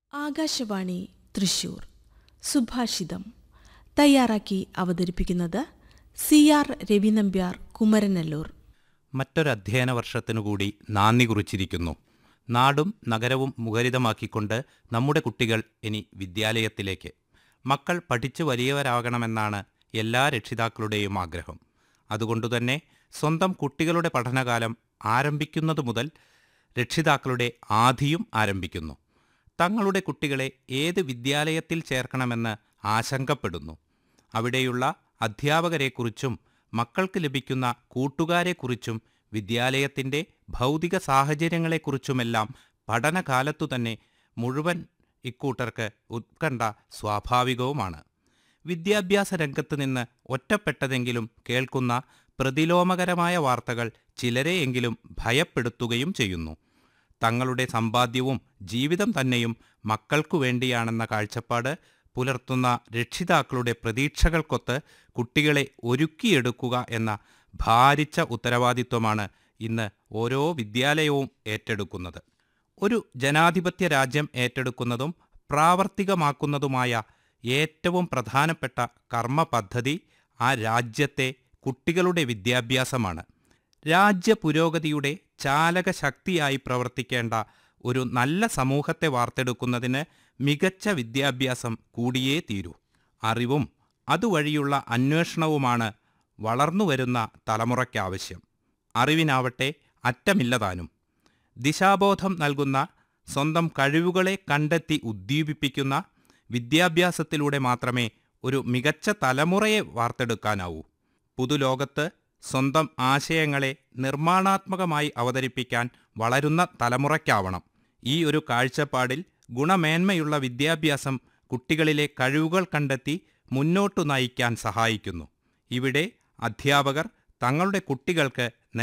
ആകാശവാണി തൃശൂർ സുഭാഷിതം തയ്യാറാക്കി അവതരിപ്പിക്കുന്നത് സി ആർ രവിനമ്പ്യാർ കുമരനല്ലൂർ മറ്റൊരധ്യയന വർഷത്തിനു കൂടി നാന്ദി കുറിച്ചിരിക്കുന്നു നാടും നഗരവും മുഖരിതമാക്കിക്കൊണ്ട് നമ്മുടെ കുട്ടികൾ ഇനി വിദ്യാലയത്തിലേക്ക് മക്കൾ പഠിച്ചു വലിയവരാകണമെന്നാണ് എല്ലാ രക്ഷിതാക്കളുടെയും ആഗ്രഹം അതുകൊണ്ടുതന്നെ സ്വന്തം കുട്ടികളുടെ പഠനകാലം ആരംഭിക്കുന്നതു മുതൽ രക്ഷിതാക്കളുടെ ആധിയും ആരംഭിക്കുന്നു തങ്ങളുടെ കുട്ടികളെ ഏത് വിദ്യാലയത്തിൽ ചേർക്കണമെന്ന് ആശങ്കപ്പെടുന്നു അവിടെയുള്ള അധ്യാപകരെക്കുറിച്ചും മക്കൾക്ക് ലഭിക്കുന്ന കൂട്ടുകാരെക്കുറിച്ചും വിദ്യാലയത്തിൻ്റെ ഭൗതിക സാഹചര്യങ്ങളെക്കുറിച്ചുമെല്ലാം പഠനകാലത്തു തന്നെ മുഴുവൻ ഇക്കൂട്ടർക്ക് ഉത്കണ്ഠ സ്വാഭാവികവുമാണ് വിദ്യാഭ്യാസ രംഗത്ത് നിന്ന് ഒറ്റപ്പെട്ടതെങ്കിലും കേൾക്കുന്ന പ്രതിലോമകരമായ വാർത്തകൾ ചിലരെയെങ്കിലും ഭയപ്പെടുത്തുകയും ചെയ്യുന്നു തങ്ങളുടെ സമ്പാദ്യവും ജീവിതം തന്നെയും മക്കൾക്കു വേണ്ടിയാണെന്ന കാഴ്ചപ്പാട് പുലർത്തുന്ന രക്ഷിതാക്കളുടെ പ്രതീക്ഷകൾക്കൊത്ത് കുട്ടികളെ ഒരുക്കിയെടുക്കുക എന്ന ഭാരിച്ച ഉത്തരവാദിത്വമാണ് ഇന്ന് ഓരോ വിദ്യാലയവും ഏറ്റെടുക്കുന്നത് ഒരു ജനാധിപത്യ രാജ്യം ഏറ്റെടുക്കുന്നതും പ്രാവർത്തികമാക്കുന്നതുമായ ഏറ്റവും പ്രധാനപ്പെട്ട കർമ്മ പദ്ധതി ആ രാജ്യത്തെ കുട്ടികളുടെ വിദ്യാഭ്യാസമാണ് രാജ്യ പുരോഗതിയുടെ ചാലക ശക്തിയായി പ്രവർത്തിക്കേണ്ട ഒരു നല്ല സമൂഹത്തെ വാർത്തെടുക്കുന്നതിന് മികച്ച വിദ്യാഭ്യാസം കൂടിയേ തീരൂ അറിവും അതുവഴിയുള്ള അന്വേഷണവുമാണ് വളർന്നുവരുന്ന തലമുറയ്ക്കാവശ്യം അറിവിനാവട്ടെ അറ്റമില്ലതാനും ദിശാബോധം നൽകുന്ന സ്വന്തം കഴിവുകളെ കണ്ടെത്തി ഉദ്ദീപിപ്പിക്കുന്ന വിദ്യാഭ്യാസത്തിലൂടെ മാത്രമേ ഒരു മികച്ച തലമുറയെ വാർത്തെടുക്കാനാവൂ പുതുലോകത്ത് സ്വന്തം ആശയങ്ങളെ നിർമ്മാണാത്മകമായി അവതരിപ്പിക്കാൻ വളരുന്ന തലമുറയ്ക്കാവണം ഈ ഒരു കാഴ്ചപ്പാടിൽ ഗുണമേന്മയുള്ള വിദ്യാഭ്യാസം കുട്ടികളിലെ കഴിവുകൾ കണ്ടെത്തി മുന്നോട്ടു നയിക്കാൻ സഹായിക്കുന്നു ഇവിടെ അധ്യാപകർ തങ്ങളുടെ കുട്ടികൾക്ക്